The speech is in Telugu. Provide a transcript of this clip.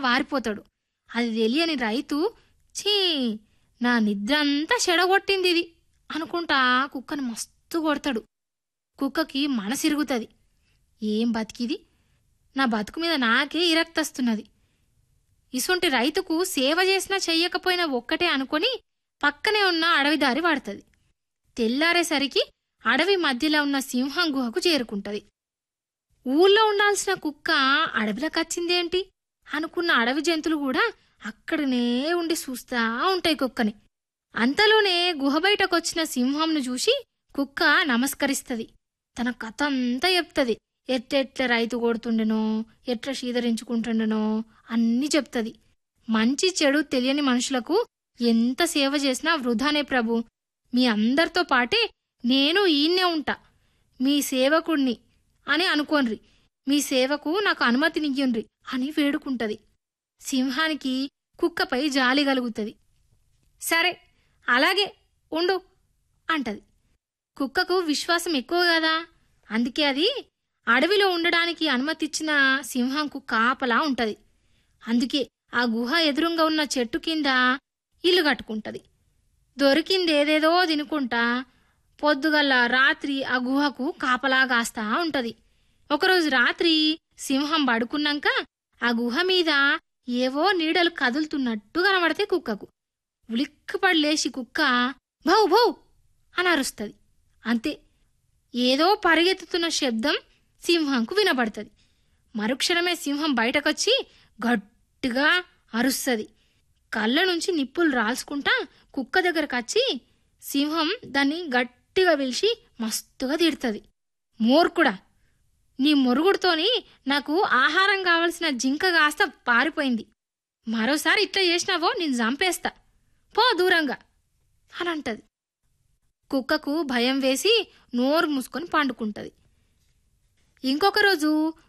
వారిపోతాడు అది తెలియని రైతు ఛీ నా నిద్రంతా చెడగొట్టింది ఇది అనుకుంటా కుక్కను మస్తు కొడతాడు కుక్కకి మనసిరుగుతుంది ఏం బతికిది నా బతుకు మీద నాకే ఇరక్తస్తున్నది ఇసుంటి రైతుకు సేవ చేసినా చెయ్యకపోయినా ఒక్కటే అనుకొని పక్కనే ఉన్న అడవి దారి వాడుతుంది తెల్లారేసరికి అడవి మధ్యలో ఉన్న సింహం గుహకు చేరుకుంటది ఊళ్ళో ఉండాల్సిన కుక్క అడవిలోకి వచ్చిందేంటి అనుకున్న అడవి జంతువులు కూడా అక్కడనే ఉండి చూస్తా ఉంటాయి కుక్కని అంతలోనే గుహ బయటకొచ్చిన సింహంను చూసి కుక్క నమస్కరిస్తది తన కథ అంతా చెప్తది ఎట్టెట్ల రైతు కొడుతుండెనో ఎట్లా శీదరించుకుంటుండెనో అన్నీ చెప్తది మంచి చెడు తెలియని మనుషులకు ఎంత సేవ చేసినా వృధానే ప్రభు మీ అందరితో పాటే నేను ఈయన్నే ఉంటా మీ సేవకుణ్ణి అని అనుకోన్రి మీ సేవకు నాకు అనుమతినియ్యుండ్రి అని వేడుకుంటది సింహానికి కుక్కపై జాలి కలుగుతుంది సరే అలాగే ఉండు అంటది కుక్కకు విశ్వాసం ఎక్కువ కదా అందుకే అది అడవిలో ఉండడానికి అనుమతిచ్చిన సింహంకు కాపలా ఉంటది అందుకే ఆ గుహ ఎదురుంగా ఉన్న చెట్టు కింద ఇల్లు కట్టుకుంటది దొరికిందేదేదో తినుకుంటా పొద్దుగల్ల రాత్రి ఆ గుహకు కాపలా కాస్తా ఉంటది ఒకరోజు రాత్రి సింహం పడుకున్నాక ఆ గుహ మీద ఏవో నీడలు కదులుతున్నట్టు కనబడితే కుక్కకు ఉలిక్కిపడి లేచి కుక్క భౌ భౌ అని అరుస్తుంది అంతే ఏదో పరిగెత్తుతున్న శబ్దం సింహంకు వినబడుతుంది మరుక్షణమే సింహం బయటకొచ్చి గట్టిగా అరుస్తుంది కళ్ళ నుంచి నిప్పులు రాల్చుకుంటా కుక్క దగ్గరకు వచ్చి సింహం దాన్ని గట్టిగా పిలిచి మస్తుగా తిడుతుంది మూర్ఖుడా నీ మొరుగుడుతోని నాకు ఆహారం కావలసిన జింక కాస్త పారిపోయింది మరోసారి ఇట్లా చేసినావో నేను చంపేస్తా పో దూరంగా అని అంటది కుక్కకు భయం వేసి నోరు మూసుకొని పండుకుంటది ఇంకొక రోజు